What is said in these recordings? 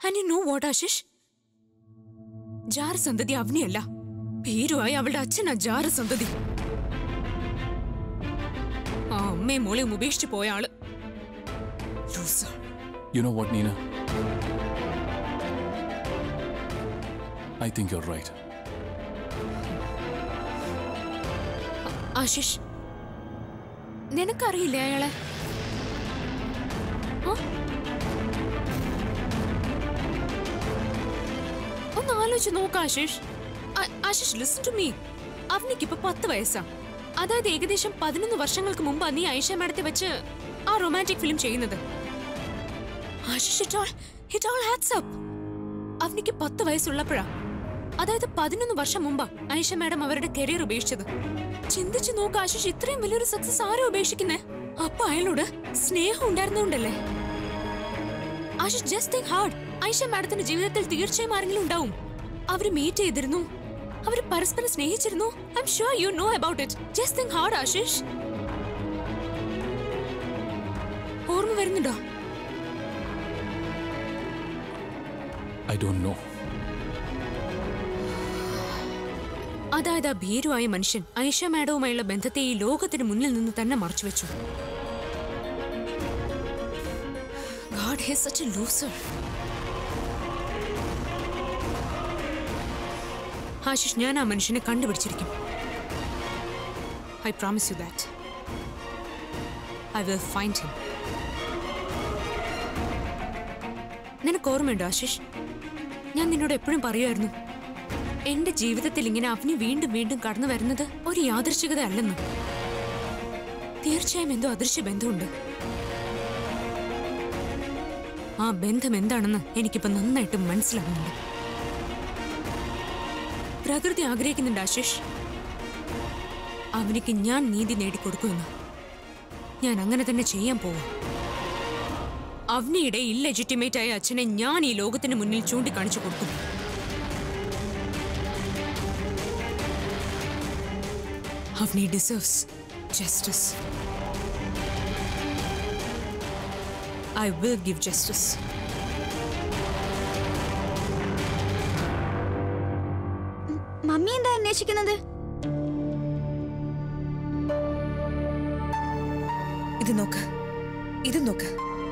And you know what Ashish ജാരസന്തതി അവനിയല്ല പേരുമായി അവളുടെ അച്ഛനാ ജാരസന്തതി ആ അമ്മയും മോളെയും ഉപേക്ഷിച്ച് പോയ ആള് Loser. You know what, Nina? I think you're right. Ashish നിനക്കറിയില്ലേ അയാളെ ആ? ഒന്ന് ആലോചിച്ച് നോക്ക് ആശിഷ് ആ- ആശിഷ് ലിസൺ ടു മീ അവനിക്ക് ഇപ്പൊ പത്ത് വയസ്സാ അതായത് ഏകദേശം പതിനൊന്ന് വർഷങ്ങൾക്ക് മുമ്പ് നീ ഐഷ മാഡത്തെ വെച്ച് ആ റൊമാൻറ്റിക് ഫിലിം ചെയ്യുന്നത് Ashish it all it all adds up അവനിക്ക് പത്ത് വയസ്സുള്ളപ്പോഴാ അതായത് പതിനൊന്ന് വർഷം മുമ്പാ ഐഷ മാഡം അവരുടെ കരിയർ ഉപേക്ഷിച്ചത് ചിന്തിച്ചു നോക്ക് ആശിഷ് ഇത്രയും വലിയൊരു സക്സസ് ആരും ഉപേക്ഷിക്കുന്നേ അപ്പൊ അയാളോട് സ്നേഹം ഉണ്ടായിരുന്നോണ്ടല്ലേ Ashish just think hard Aisha മാഡത്തിന്റെ ജീവിതത്തിൽ തീർച്ചയായും ആരെങ്കിലും ഉണ്ടാവും അവര് മീറ്റ് ചെയ്തിരുന്നു അവര് പരസ്പരം സ്നേഹിച്ചിരുന്നു I'm sure you know about it just think hard Ashish ഓർമ്മ വരുന്നുണ്ടോ I don't know. അതായത് ആ ഭീരുവായ മനുഷ്യൻ ഐഷ മാഡവുമായുള്ള ബന്ധത്തെ ഈ ലോകത്തിന് മുന്നിൽ നിന്ന് തന്നെ മറച്ചുവെച്ചു God, he's such a loser. Ashish ഞാൻ ആ മനുഷ്യനെ കണ്ടുപിടിച്ചിരിക്കും I promise you that I will find him നിനക്ക് ഓർമ്മയുണ്ടോ ആശിഷ് ഞാൻ നിന്നോട് എപ്പോഴും പറയുമായിരുന്നു എന്റെ ജീവിതത്തിൽ ഇങ്ങനെ അവന് വീണ്ടും വീണ്ടും കടന്നു വരുന്നത് ഒരു യാദൃശികത അല്ലെന്ന് തീർച്ചയായും എന്തോ അദൃശ്യ ബന്ധമുണ്ട് ആ ബന്ധം എന്താണെന്ന് എനിക്കിപ്പോ നന്നായിട്ട് മനസ്സിലാകുന്നുണ്ട് പ്രകൃതി ആഗ്രഹിക്കുന്നുണ്ട് ആശിഷ് അവനിക്ക് ഞാൻ നീതി നേടിക്കൊടുക്കുമെന്ന് ഞാൻ അങ്ങനെ തന്നെ ചെയ്യാൻ പോവാം അവനിയുടെ ഇല്ലെജിറ്റിമേറ്റ് ആയ അച്ഛനെ ഞാൻ ഈ ലോകത്തിന് മുന്നിൽ ചൂണ്ടിക്കാണിച്ചു കൊടുക്കും Avni deserves justice. I will give justice. Mummy എന്താ അന്വേഷിക്കുന്നത് ഇത് നോക്ക് ഇത് നോക്ക്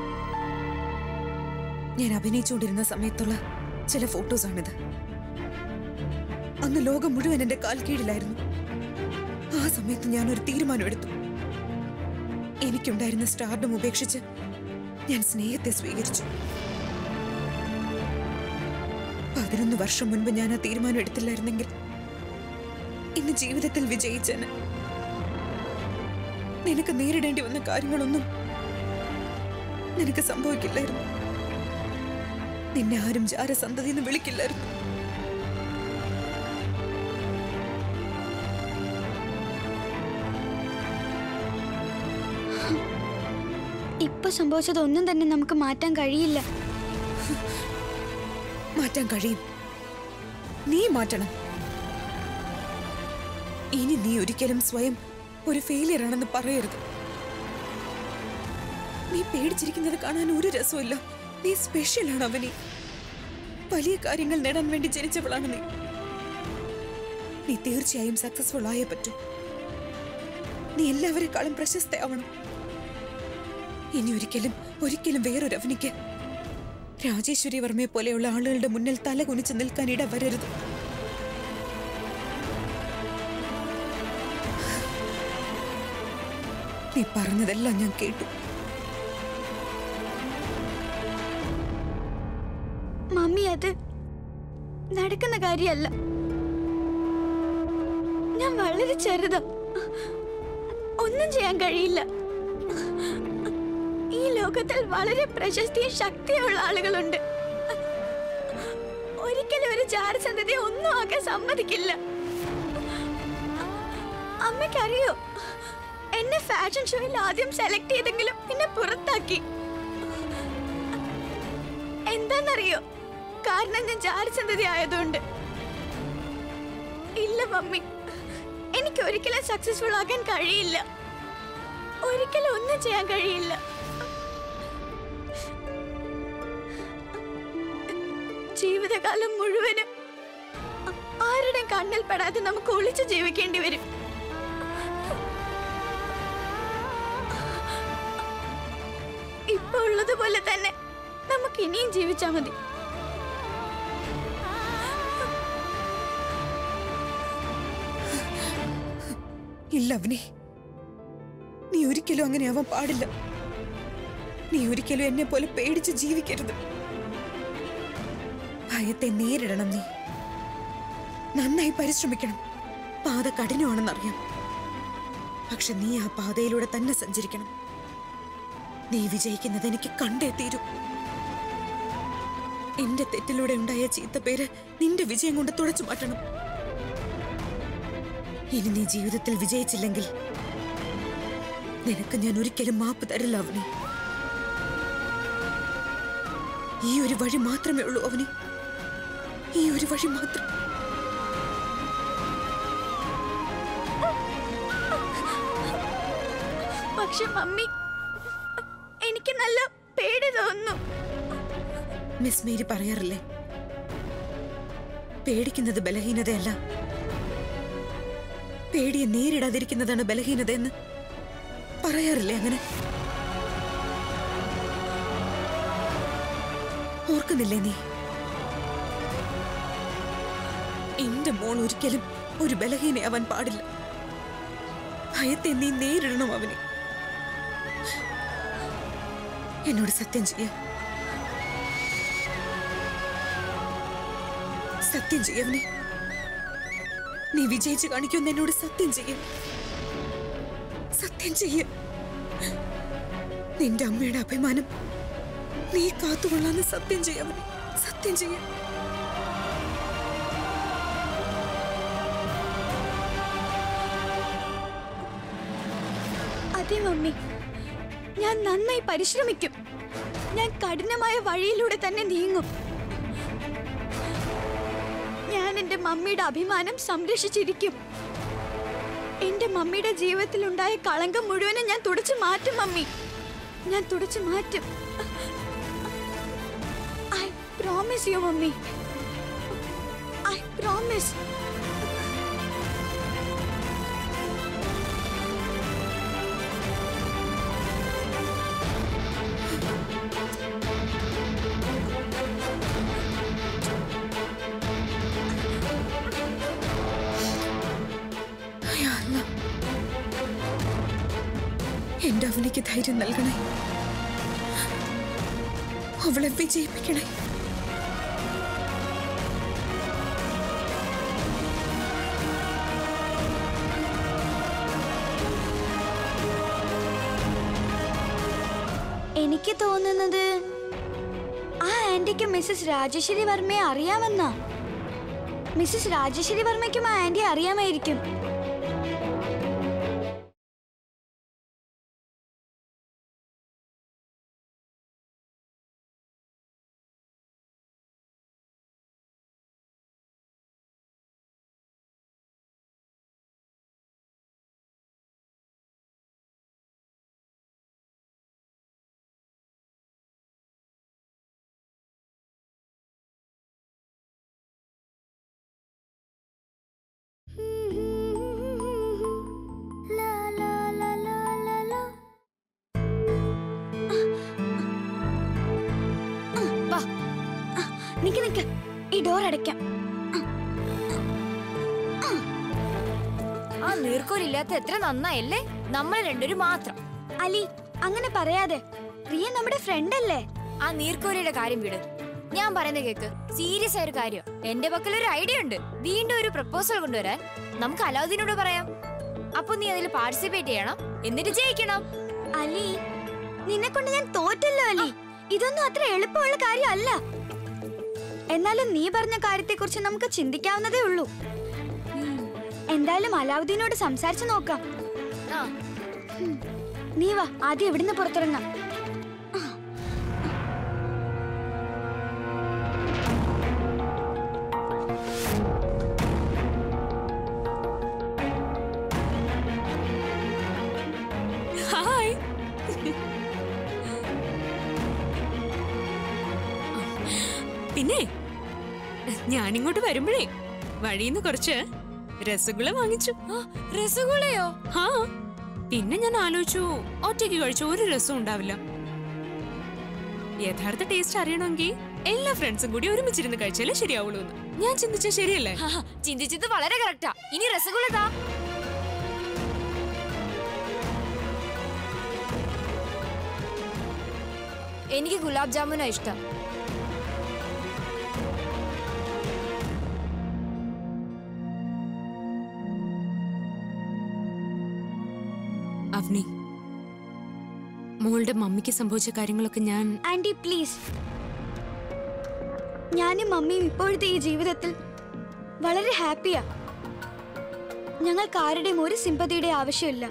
ഞാൻ അഭിനയിച്ചുകൊണ്ടിരുന്ന സമയത്തുള്ള ചില ഫോട്ടോസ് ആണിത് അന്ന് ലോകം മുഴുവൻ എന്റെ കാൽ കീഴിലായിരുന്നു ആ സമയത്ത് ഞാൻ ഒരു തീരുമാനം എടുത്തു എനിക്കുണ്ടായിരുന്ന സ്റ്റാർഡം ഉപേക്ഷിച്ച് ഞാൻ സ്നേഹത്തെ സ്വീകരിച്ചു പതിനൊന്ന് വർഷം മുൻപ് ഞാൻ ആ തീരുമാനം എടുത്തില്ലായിരുന്നെങ്കിൽ ഇന്ന് ജീവിതത്തിൽ വിജയിച്ചേനെ നിനക്ക് നേരിടേണ്ടി വന്ന കാര്യങ്ങളൊന്നും നിനക്ക് സംഭവിക്കില്ലായിരുന്നു നിന്നെ ആരും ജാരസന്തതി എന്ന് വിളിക്കില്ലായിരുന്നു ഇപ്പൊ സംഭവിച്ചതൊന്നും തന്നെ നമുക്ക് മാറ്റാൻ കഴിയില്ല മാറ്റാൻ കഴിയും നീ മാറ്റണം ഇനി നീ ഒരിക്കലും സ്വയം ഒരു ഫെയിലിയർ ആണെന്ന് പറയരുത് നീ പേടിച്ചിരിക്കുന്നത് കാണാൻ ഒരു രസമില്ല നീ സ്പെഷ്യലാണ് അവനി വലിയ കാര്യങ്ങൾ നേടാൻ വേണ്ടി ജനിച്ചവളാണ് നീ നീ തീർച്ചയായും സക്സസ്ഫുൾ ആയേ പറ്റൂ നീ എല്ലാവരെക്കാളും പ്രശസ്തയാവണം ഇനി ഒരിക്കലും ഒരിക്കലും വേറൊരു അവനിക്ക് രാജേശ്വരി വർമ്മയെ പോലെയുള്ള ആളുകളുടെ മുന്നിൽ തല കുനിച്ച് നിൽക്കാൻ ഇട വരരുത് നീ പറഞ്ഞതെല്ലാം ഞാൻ കേട്ടു മമ്മി അത് നടക്കുന്ന കാര്യമല്ല ഞാൻ വളരെ ചെറുതാ ഒന്നും ചെയ്യാൻ കഴിയില്ല ഈ ലോകത്തിൽ വളരെ പ്രശസ്തിയും ശക്തിയുള്ള ആളുകളുണ്ട് ഒരിക്കലും ഒരു ജാരസന്ധതയെ ഒന്നും ആക്കാൻ സമ്മതിക്കില്ല അമ്മയ്ക്കറിയോ എന്നെ ഫാഷൻ ഷോയിൽ ആദ്യം സെലക്ട് ചെയ്തെങ്കിലും പിന്നെ പുറത്താക്കി എന്താന്നറിയോ കാരണം ഞാൻ ജാരസന്ധതി ആയതുകൊണ്ട് ഇല്ല മമ്മി എനിക്ക് ഒരിക്കലും സക്സസ്ഫുൾ ആകാൻ കഴിയില്ല ഒരിക്കലും ഒന്നും ചെയ്യാൻ കഴിയില്ല ജീവിതകാലം മുഴുവനും ആ- ആരുടെയും കണ്ണിൽ പെടാതെ നമുക്ക് ഒളിച്ചു ജീവിക്കേണ്ടി വരും ഇപ്പൊ ഉള്ളതുപോലെ തന്നെ നമുക്ക് ഇനിയും ജീവിച്ചാ മതി ഇല്ല അവനെ നീ ഒരിക്കലും അങ്ങനെ ആവാൻ പാടില്ല നീ ഒരിക്കലും എന്നെ പോലെ പേടിച്ച് ജീവിക്കരുത് ഭയത്തെ നേരിടണം നീ നന്നായി പരിശ്രമിക്കണം പാത കഠിനമാണെന്നറിയാം പക്ഷെ നീ ആ പാതയിലൂടെ തന്നെ സഞ്ചരിക്കണം നീ വിജയിക്കുന്നത് എനിക്ക് കണ്ടേ തീരൂ എന്റെ തെറ്റിലൂടെ ഉണ്ടായ ചീത്തപ്പേര് നിന്റെ വിജയം കൊണ്ട് തുടച്ചു മാറ്റണം ഇനി നീ ജീവിതത്തിൽ വിജയിച്ചില്ലെങ്കിൽ നിനക്ക് ഞാൻ ഒരിക്കലും മാപ്പ് തരില്ല അവനെ ഈ ഒരു വഴി മാത്രമേ ഉള്ളൂ അവന് ഈ ഒരു വഴി മാത്രം പക്ഷെ മമ്മി എനിക്ക് നല്ല പേടി തോന്നുന്നു മിസ് മേരി പറയാറില്ലേ പേടിക്കുന്നത് ബലഹീനതയല്ല പേടിയെ നേരിടാതിരിക്കുന്നതാണ് ബലഹീനതയെന്ന് പറയാറില്ലേ അങ്ങനെ ഓർക്കുന്നില്ലേ നീ എന്റെ മോൾ ഒരിക്കലും ഒരു ബലഹീനയാവാൻ പാടില്ല ഭയത്തെ നീ നേരിടണം അവനെ എന്നോട് സത്യം ചെയ്യ സത്യം ചെയ്യവനെ നീ വിജയിച്ചു കാണിക്കുമെന്ന് എന്നോട് സത്യം ചെയ്യ സത്യം ചെയ്യ നിന്റെ അമ്മയുടെ അഭിമാനം നീ കാത്തുകൊള്ളാന്ന് സത്യം ചെയ്യവനെ സത്യം ചെയ്യ അതെ മമ്മി ഞാൻ നന്നായി പരിശ്രമിക്കും ഞാൻ കഠിനമായ വഴിയിലൂടെ തന്നെ നീങ്ങും ഞാൻ എന്റെ മമ്മിയുടെ അഭിമാനം സംരക്ഷിച്ചിരിക്കും എന്റെ മമ്മിയുടെ ജീവിതത്തിൽ ഉണ്ടായ കളങ്കം മുഴുവനും ഞാൻ തുടച്ചു മാറ്റും മമ്മി ഞാൻ തുടച്ചു മാറ്റും I promise you mummy I promise യാ അല്ലാ. എന്റെ അവനിക്ക് ധൈര്യം നൽകണേ അവളെ വിജയിപ്പിക്കണേ എനിക്ക് തോന്നുന്നത് ആ ആന്റിക്ക് മിസ്സസ് രാജേശ്വരി വർമ്മയെ അറിയാമെന്നാ മിസ്സസ് രാജേശ്വരി വർമ്മയ്ക്കും ആ ആന്റി അറിയാമായിരിക്കും വാ നിക്ക് നിക്ക് ഈ ഡോർ അടയ്ക്കാം ആ നീർക്കോലില്ലാത്ത എത്ര നന്നായല്ലേ നമ്മൾ രണ്ടുപേരും മാത്രം അലി അങ്ങനെ പറയാതെ പ്രിയ നമ്മുടെ ഫ്രണ്ട് അല്ലേ ആ നീർക്കോലിയുടെ കാര്യം വിട് ഞാൻ പറയുന്നത് കേക്ക് സീരിയസ് ആയ ഒരു കാര്യം എന്റെ പക്കൽ ഒരു ഐഡിയ ഉണ്ട് വീണ്ടും ഒരു പ്രപ്പോസൽ കൊണ്ടുവരാൻ നമുക്ക് അലാവുദ്ദീനോട് പറയാം അപ്പൊ നീ അതിൽ പാർട്ടിസിപ്പേറ്റ് ചെയ്യണം എന്നിട്ട് ജയിക്കണം അലി നിന്നെ കൊണ്ട് ഞാൻ തോറ്റല്ലോ അലി ഇതൊന്നും അത്ര എളുപ്പമുള്ള കാര്യമല്ല എന്നാലും നീ പറഞ്ഞ കാര്യത്തെക്കുറിച്ച് നമുക്ക് ചിന്തിക്കാവുന്നതേ ഉള്ളൂ എന്തായാലും അലാവുദ്ദീനോട് സംസാരിച്ചു നോക്കാം ആ നീ വാ ആദ്യം എവിടുന്ന് പുറത്തിറങ്ങാം ഹായ് പിന്നെ ഞാനിങ്ങോട്ട് വരുമ്പോഴേ വഴിന്ന് കുറച്ച് രസഗുള വാങ്ങിച്ചു ആ, രസഗുളയോ ഹാ പിന്നെ ഞാൻ ആലോചിച്ചു ഒറ്റയ്ക്ക് കഴിച്ച ഒരു രസവും ഉണ്ടാവില്ല യഥാർത്ഥ ടേസ്റ്റ് അറിയണമെങ്കിൽ എല്ലാ ഫ്രണ്ട്സും കൂടി ഒരുമിച്ചിരുന്ന് കഴിച്ചാലേ ശരിയാവുള്ളൂ എന്ന് ഞാൻ ചിന്തിച്ച ശരിയല്ലേ ഹാ, ഹാ, ചിന്തിച്ചത് വളരെ കറക്റ്റാ ഇനി രസഗുള താ എനിക്ക് ഗുലാബ് ജാമുനാ ഇഷ്ടം അവനി മോളുടെ മമ്മിക്ക് സംഭവിച്ച കാര്യങ്ങളൊക്കെ ഞാൻ ആന്റി പ്ലീസ് ഞാനും മമ്മിയും ഇപ്പോഴത്തെ ഈ ജീവിതത്തിൽ വളരെ ഹാപ്പിയാ ഞങ്ങൾക്ക് ആരുടെയും ഒരു സിമ്പതിയുടെ ആവശ്യമില്ല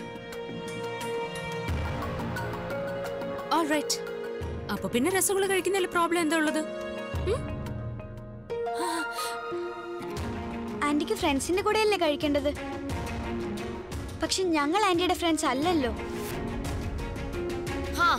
ഓൾറൈറ്റ് അപ്പൊ പിന്നെ രസഗുള കഴിക്കുന്നതിൽ പ്രോബ്ലം എന്താ ഉള്ളത് ഉം? ആന്റിക്ക് ഫ്രണ്ട്സിന്റെ കൂടെയല്ലേ കഴിക്കേണ്ടത് പക്ഷെ ഞങ്ങൾ ആന്റിയുടെ ഫ്രണ്ട്സ് അല്ലല്ലോ ഹാ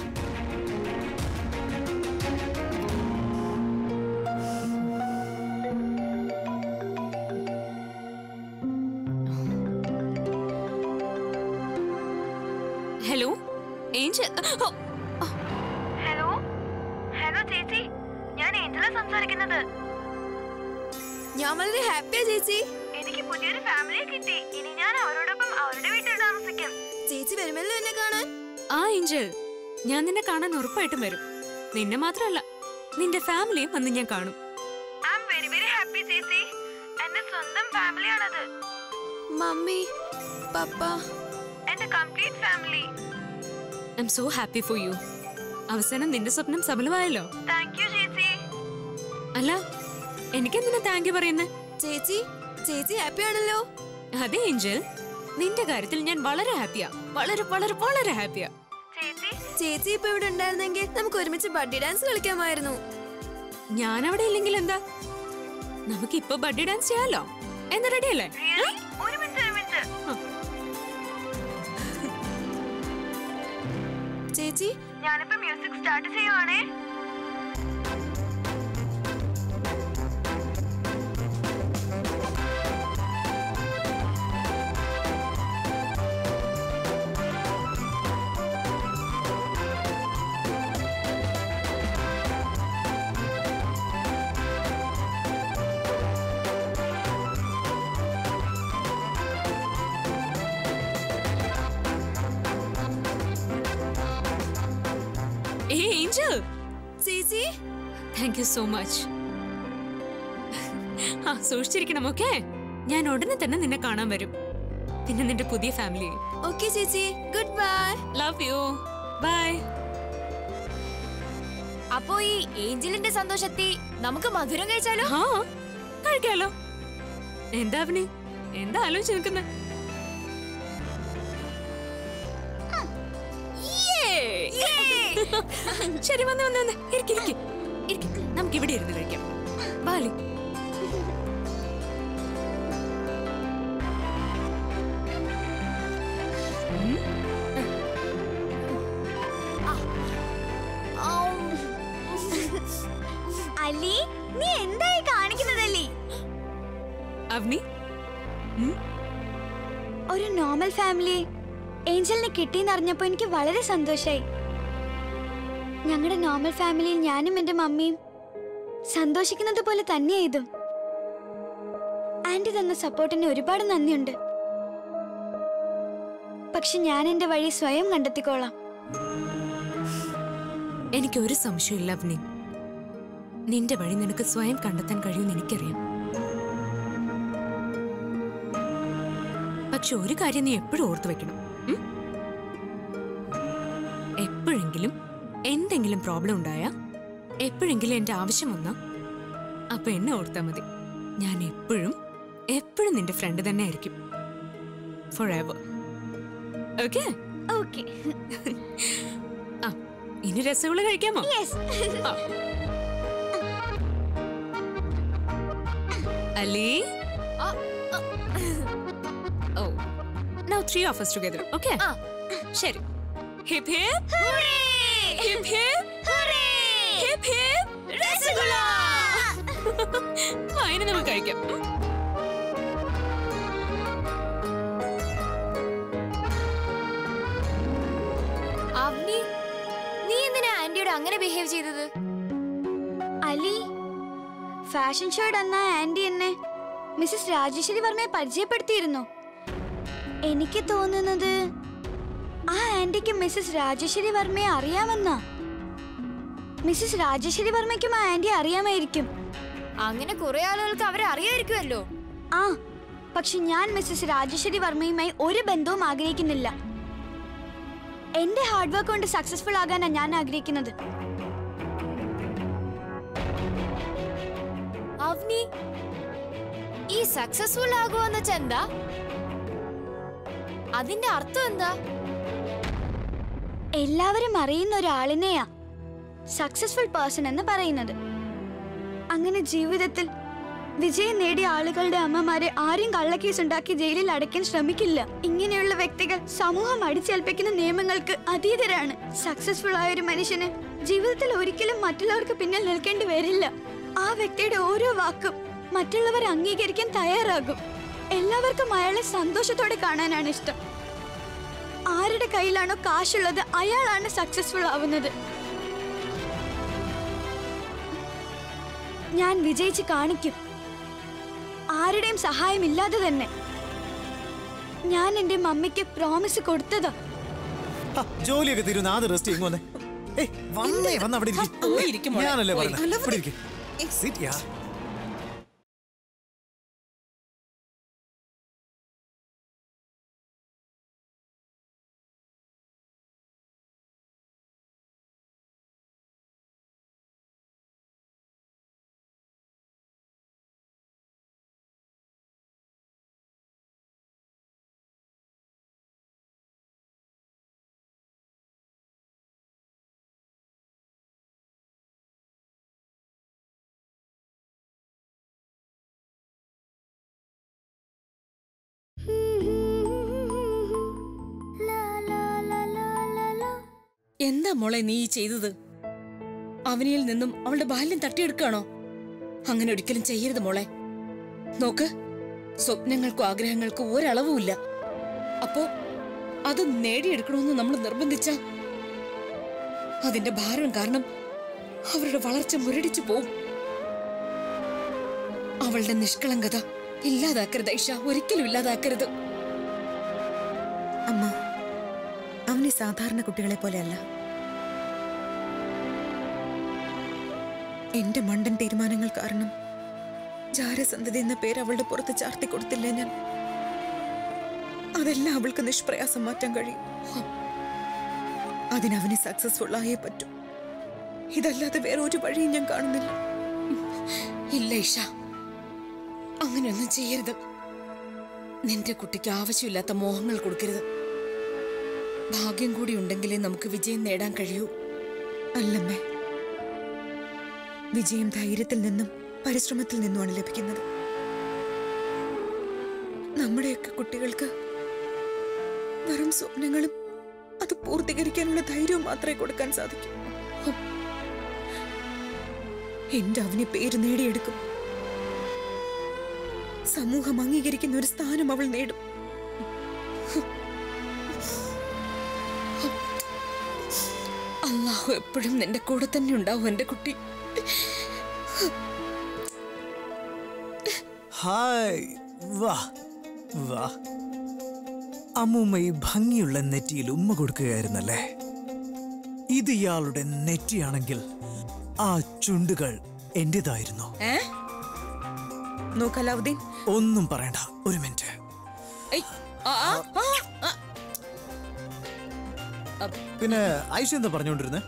hello Angel oh, hello hello ചേച്ചി ഞാൻ ഏഞ്ചല സംസാരിക്കുന്നത് ഞാൻ വളരെ ഹാപ്പിയാ ചേച്ചി എനിക്ക് പുതിയൊരു ഫാമിലിയെ കിട്ടി ഇനി ഞാൻ അവരോടൊപ്പം അവരുടെ വീട്ടിൽ താമസിക്കും ചേച്ചി വരുമല്ലോ എന്നെ കാണാൻ ആ ഏഞ്ചൽ ഞാൻ നിന്നെ കാണാൻ ഉറപ്പായിട്ടും വരും നിന്നെ മാത്രമല്ല നിന്റെ ഫാമിലിയും വന്ന് ഞാൻ കാണും I'm very very happy ചേച്ചി എന്റെ സ്വന്തം ഫാമിലിയാണത് മമ്മി പപ്പ എന്റെ complete family I'm so happy for you അവസാനം നിന്റെ സ്വപ്നം സഫലമായല്ലോ താങ്ക് യു ചേച്ചി അല്ല എനിക്കെന്തിനാ താങ്ക് യു പറയുന്നത് ചേച്ചി ചേച്ചി ഹാപ്പി ആണല്ലോ അതെ ഏഞ്ചൽ നിന്റെ കാര്യത്തിൽ ഞാൻ വളരെ ഹാപ്പിയാ വളരെ വളരെ വളരെ ഹാപ്പിയാ ചേച്ചി ചേച്ചി ഇപ്പൊ ഇവിടെ ഉണ്ടായിരുന്നെങ്കിൽ നമുക്ക് ഒരുമിച്ച് ബഡ്ഡി ഡാൻസ് കളിക്കാമായിരുന്നു ഞാൻ അവിടെ ഇല്ലെങ്കിൽ എന്താ നമുക്ക് ഇപ്പൊ ബഡ്ഡി ഡാൻസ് ചെയ്യാലോ എന്താ റെഡി അല്ലേ റിയലി ഒരു മിനിറ്റ് ഒരു മിനിറ്റ് ചേച്ചി ഞാനിപ്പോ മ്യൂസിക് സ്റ്റാർട്ട് ചെയ്യുവാണേ ഏ ഏഞ്ചൽ ചേച്ചി താങ്ക് യു സോ മച്ച് ആ സൂക്ഷിച്ചിരിക്കണം ഓക്കെ ഞാൻ ഉടനെ തന്നെ നിന്നെ കാണാൻ വരും പിന്നെ നിന്റെ പുതിയ ഫാമിലി ഓക്കെ ചേച്ചി good bye love you bye അപ്പോ ഈ ഏഞ്ചലിന്റെ സന്തോഷത്തി നമുക്ക് മധുരം കഴിച്ചാലോ ആ കഴിക്കാലോ എന്താ അവന് എന്താ ആലോചിച്ച് നിൽക്കുന്നത് ശരി വന്ന് വന്ന് വന്ന് ഇരിക്ക് ഇരിക്ക് ഇരിക്ക് നമുക്ക് ഇവിടെ ഇരുന്ന് കഴിക്കാം ബാലി അലി നീ എന്തായി കാണിക്കുന്നത് അലി അവനി ഒരു നോർമൽ ഫാമിലി ഏഞ്ചലിനെ കിട്ടിയെന്നറിഞ്ഞപ്പോ എനിക്ക് വളരെ സന്തോഷായി ഞങ്ങളുടെ നോർമൽ ഫാമിലിയിൽ ഞാനും എന്റെ മമ്മിയും സന്തോഷിക്കുന്നത് പോലെ തന്നെയാ ഇതും ആന്റി തന്ന സപ്പോർട്ടിന് ഒരുപാട് നന്ദിയുണ്ട് പക്ഷെ ഞാൻ എന്റെ വഴി സ്വയം കണ്ടെത്തിക്കോളാം എനിക്ക് ഒരു സംശയമില്ല അവനി നിന്റെ വഴി നിനക്ക് സ്വയം കണ്ടെത്താൻ കഴിയുമെന്ന് എനിക്കറിയാം പക്ഷെ ഒരു കാര്യം നീ എപ്പോഴും ഓർത്തു വെക്കണം ഉം? എപ്പോഴെങ്കിലും എന്തെങ്കിലും പ്രോബ്ലം ഉണ്ടായ എപ്പോഴെങ്കിലും എന്റെ ആവശ്യം വന്നാ അപ്പൊ എന്നെ ഓർത്താ മതി ഞാൻ എപ്പോഴും എപ്പോഴും നിന്റെ ഫ്രണ്ട് തന്നെ ആയിരിക്കും ഫോർ എവർ ഓക്കെ ഓക്കെ ആ ഇനി രസഗുള കഴിക്കാമോ യെസ് ആ. Ali? Oh. Now three of us together, okay? ആ. ശരി hip hip hip hip hip hip rasgulla My ഇനി നമുക്ക് കഴിക്കാം ഉം. അവനി നീ എന്തിനാ ആന്റിയോട് അങ്ങനെ ബിഹേവ് ചെയ്തത് അലി ഫാഷൻ ഷോയുടെ അന്ന് ആ ആന്റി എന്നെ മിസ്സസ് രാജേശ്വരി വർമ്മയെ പരിചയപ്പെടുത്തിയിരുന്നു എനിക്ക് തോന്നുന്നത് ആ ആന്റിക്ക് മിസ്സസ് രാജേശ്വരി വർമ്മയെ അറിയാമെന്നാ മിസ്സസ് രാജേശ്വരി വർമ്മയ്ക്കും ആ ആന്റി അറിയാമായിരിക്കും അങ്ങനെ കുറെ ആളുകൾക്ക് അവരെ അറിയായിരിക്കുമല്ലോ ആ പക്ഷെ ഞാൻ മിസ്സസ് രാജേശ്വരി വർമ്മയുമായി ഒരു ബന്ധവും ആഗ്രഹിക്കുന്നില്ല എന്റെ ഹാർഡ് വർക്ക് കൊണ്ട് സക്സസ്ഫുൾ ആകാനാണ് ഞാൻ ആഗ്രഹിക്കുന്നത് അവനി ഈ സക്സസ്ഫുൾ ആകുമെന്ന് വെച്ചാ എന്താ അതിന്റെ അർത്ഥം എന്താ എല്ലാവരും അറിയുന്ന ഒരാളിനെയാ സക്സസ്ഫുൾ പേഴ്സൺ എന്ന് പറയുന്നത് അങ്ങനെ ജീവിതത്തിൽ വിജയം നേടിയ ആളുകളുടെ അമ്മമാരെ ആരും കള്ളക്കേസ് ഉണ്ടാക്കി ജയിലിൽ അടയ്ക്കാൻ ശ്രമിക്കില്ല ഇങ്ങനെയുള്ള വ്യക്തികൾ സമൂഹം അടിച്ചേൽപ്പിക്കുന്ന നിയമങ്ങൾക്ക് അതീതരാണ് സക്സസ്ഫുൾ ആയ ഒരു മനുഷ്യന് ജീവിതത്തിൽ ഒരിക്കലും മറ്റുള്ളവർക്ക് പിന്നിൽ നിൽക്കേണ്ടി വരില്ല ആ വ്യക്തിയുടെ ഓരോ വാക്കും മറ്റുള്ളവർ അംഗീകരിക്കാൻ തയ്യാറാകും എല്ലാവർക്കും അയാളെ സന്തോഷത്തോടെ കാണാനാണ് ഇഷ്ടം ആരുടെ കയ്യിലാണോ കാശുള്ളത് അയാളാണ് സക്സസ്ഫുൾ ആവുന്നത് ഞാൻ വിജയിച്ച് കാണിക്കും ആരുടെയും സഹായമില്ലാതെ തന്നെ ഞാൻ എന്റെ മമ്മിക്ക് പ്രോമിസ് കൊടുത്തതാ ഹ, ജോലിയൊക്കെ തീരുന്ന ആദ്യം റെസ്റ്റ് ചെയ്യും വന്നേ ഏയ് വന്നേ വന്ന് അവിടെ ഇരിക്ക്. ആ, പോയി ഇരിക്ക് മോളെ, ഞാനല്ലേ പോയി. പറഞ്ഞത് ഇവിടെ ഇരിക്ക്. Sit, yeah. എന്താ മോളെ നീ ഈ ചെയ്തത് അവനിയിൽ നിന്നും അവളുടെ ബാല്യം തട്ടിയെടുക്കുകയാണോ അങ്ങനെ ഒരിക്കലും ചെയ്യരുത് മോളെ നോക്ക് സ്വപ്നങ്ങൾക്കും ആഗ്രഹങ്ങൾക്കും ഒരളവുമില്ല അപ്പോ അത് നേടിയെടുക്കണമെന്ന് നമ്മൾ നിർബന്ധിച്ച അതിന്റെ ഭാരം കാരണം അവരുടെ വളർച്ച മുരടിച്ചു പോവും അവളുടെ നിഷ്കളങ്കത ഇല്ലാതാക്കരുത് ഐഷ ഒരിക്കലും ഇല്ലാതാക്കരുത് അമ്മ അവന് സാധാരണ കുട്ടികളെ പോലെയല്ല എന്റെ മണ്ടൻ തീരുമാനങ്ങൾ കാരണം ജാരസന്ധതി എന്ന പേര് അവളുടെ പുറത്ത് ചാർത്തി കൊടുത്തില്ലേ ഞാൻ അതെല്ലാം അവൾക്ക് നിഷ്പ്രയാസം മാറ്റാൻ കഴിയും അതിനവന് സക്സസ്ഫുൾ ആയേ പറ്റൂ ഇതല്ലാതെ വേറെ ഒരു വഴിയും ഞാൻ കാണുന്നില്ല ഇല്ല ഇഷ അങ്ങനെയൊന്നും ചെയ്യരുത് നിന്റെ കുട്ടിക്ക് ആവശ്യമില്ലാത്ത മോഹങ്ങൾ കൊടുക്കരുത് ഭാഗ്യം കൂടി ഉണ്ടെങ്കിലേ നമുക്ക് വിജയം നേടാൻ കഴിയൂ അല്ലമ്മേ വിജയം ധൈര്യത്തിൽ നിന്നും പരിശ്രമത്തിൽ നിന്നുമാണ് ലഭിക്കുന്നത് നമ്മുടെയൊക്കെ കുട്ടികൾക്ക് വെറും സ്വപ്നങ്ങളും അത് പൂർത്തീകരിക്കാനുള്ള ധൈര്യവും മാത്രമേ കൊടുക്കാൻ സാധിക്കൂ ഹും. എന്റെ അവനെ പേര് നേടിയെടുക്കും സമൂഹം അംഗീകരിക്കുന്ന ഒരു സ്ഥാനം അവൾ നേടും അള്ളാഹു എപ്പോഴും നിന്റെ കൂടെ തന്നെ ഉണ്ടാവും എന്റെ കുട്ടി ഹായ് വാ വാ അമ്മൂമ്മ ഈ ഭംഗിയുള്ള നെറ്റിയിൽ ഉമ്മ കൊടുക്കുകയായിരുന്നല്ലേ ഇത് ഇയാളുടെ നെറ്റിയാണെങ്കിൽ ആ ചുണ്ടുകൾ എന്റേതായിരുന്നു ഏ നോക്ക് അലാവുദ്ദീൻ ഒന്നും പറയണ്ട ഒരു മിനിറ്റ് ഏയ്, ആ, ആ, ആ, ആ. പിന്നെ ഐഷ എന്താ പറഞ്ഞുകൊണ്ടിരുന്നത്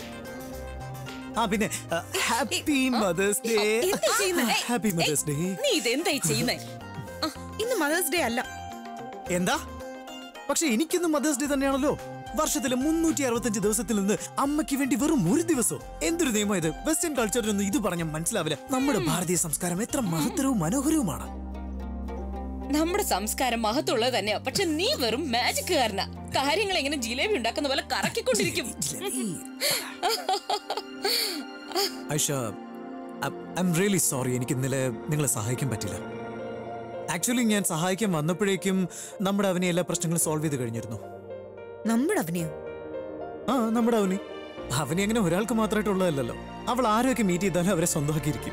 ആ പിന്നെ ഹാപ്പി മദേഴ്സ് ഡേ എന്താ ചെയ്യുന്നെ? ഏയ്, ഹാപ്പി മദേഴ്സ് ഡേ നീ ഇതെന്തായി ചെയ്യുന്നേ ആ, ഇന്ന് മദേഴ്സ് ഡേ അല്ല എന്താ പക്ഷെ എനിക്കിന്ന് മദേഴ്സ് ഡേ തന്നെയാണല്ലോ വർഷത്തിലെ മുന്നൂറ്റി അറുപത്തഞ്ച് ദിവസത്തിൽ നിന്ന് അമ്മയ്ക്ക് വേണ്ടി വെറും ഒരു ദിവസം എന്തൊരു നിയമം ഇത് വെസ്റ്റേൺ കൾച്ചറിനൊന്നും ഇത് പറഞ്ഞ മനസ്സിലാവില്ല നമ്മുടെ ഭാരതീയ സംസ്കാരം എത്ര മഹത്തരവും മനോഹരവുമാണ് നമ്മുടെ സംസ്കാരം മഹത്തുള്ളത് തന്നെയാ പക്ഷെ നീ വെറും മാജിക്കുകാരനാ കാര്യങ്ങൾ എങ്ങനെ ജിലേബി ഉണ്ടാക്കുന്ന പോലെ കറക്കിക്കൊണ്ടിരിക്കും Aisha I'm really sorry എനിക്ക് ഇന്നലെ നിങ്ങളെ സഹായിക്കാൻ പറ്റില്ല ആക്ച്വലി ഞാൻ സഹായിക്കാൻ വന്നപ്പോഴേക്കും നമ്മുടെ അവനെ എല്ലാ പ്രശ്നങ്ങളും സോൾവ് ചെയ്ത് കഴിഞ്ഞിരുന്നു നമ്മുടെ അവനെയോ ആ നമ്മുടെ അവനി അവനെ അങ്ങനെ ഒരാൾക്ക് മാത്രമായിട്ടുള്ളതല്ലല്ലോ അവൾ ആരൊക്കെ മീറ്റ് ചെയ്താലും അവരെ സ്വന്തമാക്കിയിരിക്കും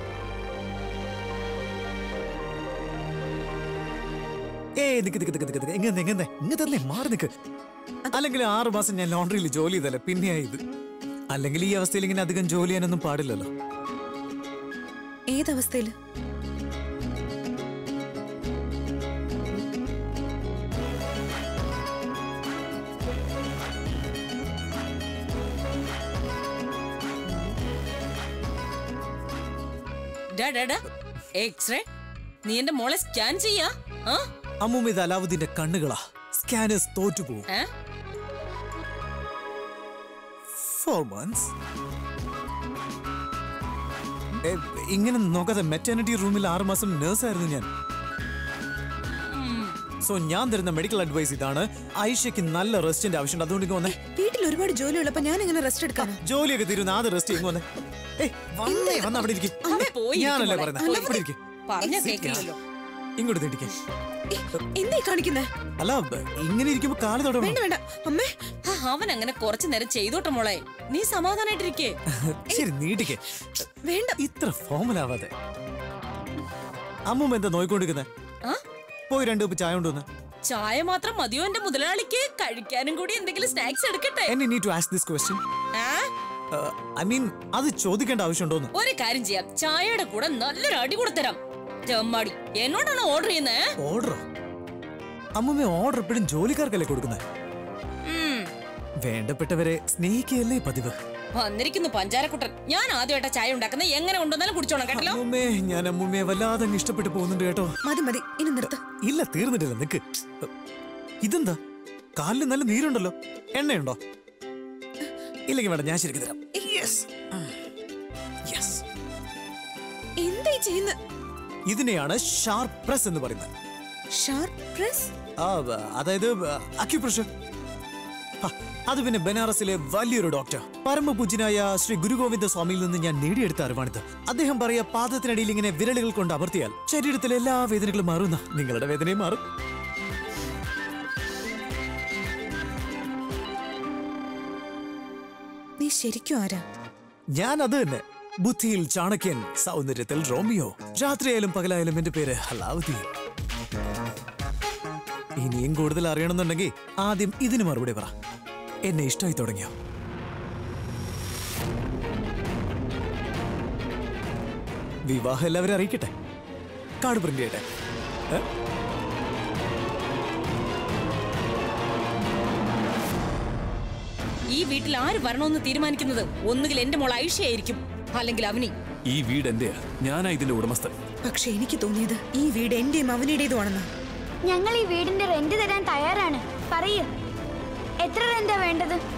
ഏ നിക്ക് നിക്ക് നിക്ക് നിക്ക് നിക്ക് എങ്ങനെ എങ്ങനെ ഇങ്ങനെ തന്നെ മാറി നിക്ക് അല്ലെങ്കിൽ ആറു മാസം ഞാൻ ലോണ്ടറിയിൽ ജോലി ചെയ്തല്ലേ പിന്നെയാ ഇത് അല്ലെങ്കിൽ ഈ അവസ്ഥയിൽ ഇങ്ങനെ അധികം ജോലി ചെയ്യാനൊന്നും പാടില്ലല്ലോ ഏതവസ്ഥയില് ഡാ, ഡാ, ഡാ. എക്സ്റേ നീ എന്റെ മോളെ സ്കാൻ ചെയ്യാ ആ? അമ്മൂമ്മ ഇത് അലാവുദ്ദീന്റെ കണ്ണുകളാ സ്കാനേഴ്സ് തോറ്റുപോകും ഏ? ഫോർ മന്ത്സ് ഇങ്ങനെ നോക്കാതെ മെറ്റേണിറ്റി റൂമിൽ ആറ് മാസം നേഴ്സായിരുന്നു ഞാൻ സോ ഞാൻ തരുന്ന മെഡിക്കൽ അഡ്വൈസ് ഇതാണ് ഐഷയ്ക്ക് നല്ല റെസ്റ്റിന്റെ ആവശ്യമുണ്ട് അതുകൊണ്ട് ഇങ്ങ് വന്നേ വീട്ടിൽ ഒരുപാട് ജോലിയുള്ളപ്പോ ഞാൻ എങ്ങനെ റെസ്റ്റ് എടുക്കാനാ ജോലിയൊക്കെ തീരുന്ന ആദ്യം റെസ്റ്റ് ചെയ്യുമ്പോ വന്നേ ഏയ് വന്നേ വന്ന് അവിടെ ഇരിക്കും പോയി ഞാനല്ലേ ഇരിക്ക് പറയുന്നത് മോളെ. ഇവിടെ ഇരിക്ക്. പറഞ്ഞ Sit, കേക്കില്ലല്ലോ ഇങ്ങോട്ട് തിണ്ടിക്കേ എന്തായി കാണിക്കുന്നേ അല്ല ഇങ്ങനെ ഇരിക്കുമ്പോ കാല് തൊടണം വേണ്ട വേണ്ട അമ്മേ ആ, അവൻ അങ്ങനെ കുറച്ചു നേരം ചെയ്തോട്ടെ മോളെ നീ സമാധാനായിട്ടിരിക്കേ ശരി നീട്ടിക്കേ വേണ്ട ഇത്ര ഫോമലാവാതെ അമ്മൂമ്മ എന്താ നോയിക്കൊണ്ടിരിക്കുന്നേ ആ? പോയി രണ്ടു കപ്പ് ചായ കൊണ്ടുവന്ന് ചായ മാത്രം മതിയോ എന്റെ മുതലാളിക്ക് കഴിക്കാനും കൂടി എന്തെങ്കിലും സ്നാക്സ് എടുക്കട്ടെ എന്നെ നീ ടു ആസ്ക് ദിസ് ക്വസ്റ്റ്യൻ ആ? ഐ മീൻ അത് ചോദിക്കേണ്ട ആവശ്യമുണ്ടോന്ന് ഒരു കാര്യം ചെയ്യാം ചായയുടെ കൂടെ നല്ലൊരു അടി കൂടെ തരാം ചെമ്മാടി എന്നോടാണ് ഓർഡർ ചെയ്യുന്നേ ഓർഡറോ അമ്മൂമ്മ ഓർഡർ എപ്പോഴും ജോലിക്കാർക്കല്ലേ കൊടുക്കുന്നത് ഉം. വേണ്ടപ്പെട്ടവരെ സ്നേഹിക്കുകയല്ലേ പതിവ് വന്നിരിക്കുന്നു പഞ്ചാരക്കുട്ടൻ ഞാൻ ആദ്യമായിട്ടാ ചായ ഉണ്ടാക്കുന്നത് എങ്ങനെ കൊണ്ടുവന്നാലും കുടിച്ചോണം കേട്ടല്ലോ അമ്മൂമ്മേ ഞാൻ അമ്മൂമ്മയെ വല്ലാതെ അങ്ങ് ഇഷ്ടപ്പെട്ടു പോകുന്നുണ്ട് കേട്ടോ മതി മതി ഇനി നിർത്ത ഇല്ല തീർന്നിട്ടില്ല നിക്ക് ഇതെന്താ കാലിൽ നല്ല നീരുണ്ടല്ലോ എണ്ണയുണ്ടോ ഇല്ലെങ്കിൽ വേണ്ട ഞാൻ ശരിക്കും തരാം യെസ് യെസ് എന്തായി ചെയ്യുന്ന ഇതിനെയാണ് ഷാർപ്പ് പ്രസ് എന്ന് പറയുന്നത് ഷാർപ്പ് പ്രസ് ആ ബ- അതായത് അക്യുപ്രഷർ അത് പിന്നെ ബനാറസിലെ വലിയൊരു ഡോക്ടർ പരമപൂജ്യനായ ശ്രീ ഗുരുഗോവിന്ദ സ്വാമിയിൽ നിന്ന് ഞാൻ നേടിയെടുത്ത അറിവാണിത് അദ്ദേഹം പറയാ പാദത്തിനടിയിൽ ഇങ്ങനെ വിരലുകൾ കൊണ്ട് അമർത്തിയാൽ ശരീരത്തിലെ എല്ലാ വേദനകളും മാറുന്ന നിങ്ങളുടെ വേദനയും മാറും നീ ശരിക്കും ആരാ ഞാൻ അത് തന്നെ ബുദ്ധിയിൽ ചാണക്യൻ സൗന്ദര്യത്തിൽ റോമിയോ രാത്രിയായാലും പകലായാലും എന്റെ പേര് അലാവുദ്ദീൻ ഇനിയും കൂടുതൽ അറിയണമെന്നുണ്ടെങ്കിൽ ആദ്യം ഇതിന് മറുപടി പറ എന്നെ ഇഷ്ടമായി തുടങ്ങിയോ വിവാഹം എല്ലാവരും അറിയിക്കട്ടെ കാർഡ് പ്രിന്റ് ചെയ്യട്ടെ ഏ? ഈ വീട്ടിൽ ആര് വരണമെന്ന് തീരുമാനിക്കുന്നത് ഒന്നുകിൽ എന്റെ മോൾ ഐഷയായിരിക്കും അല്ലെങ്കിൽ അവനി ഈ വീട് എന്റെയാ ഞാനാ ഇതിന്റെ ഉടമസ്ഥൻ പക്ഷെ എനിക്ക് തോന്നിയത് ഈ വീട് എന്റെയും അവനുടേതുമാണെന്നാ ഞങ്ങൾ ഈ വീടിന്റെ റെന്റ് തരാൻ തയ്യാറാണ് പറയൂ എത്ര റെന്റാ വേണ്ടത്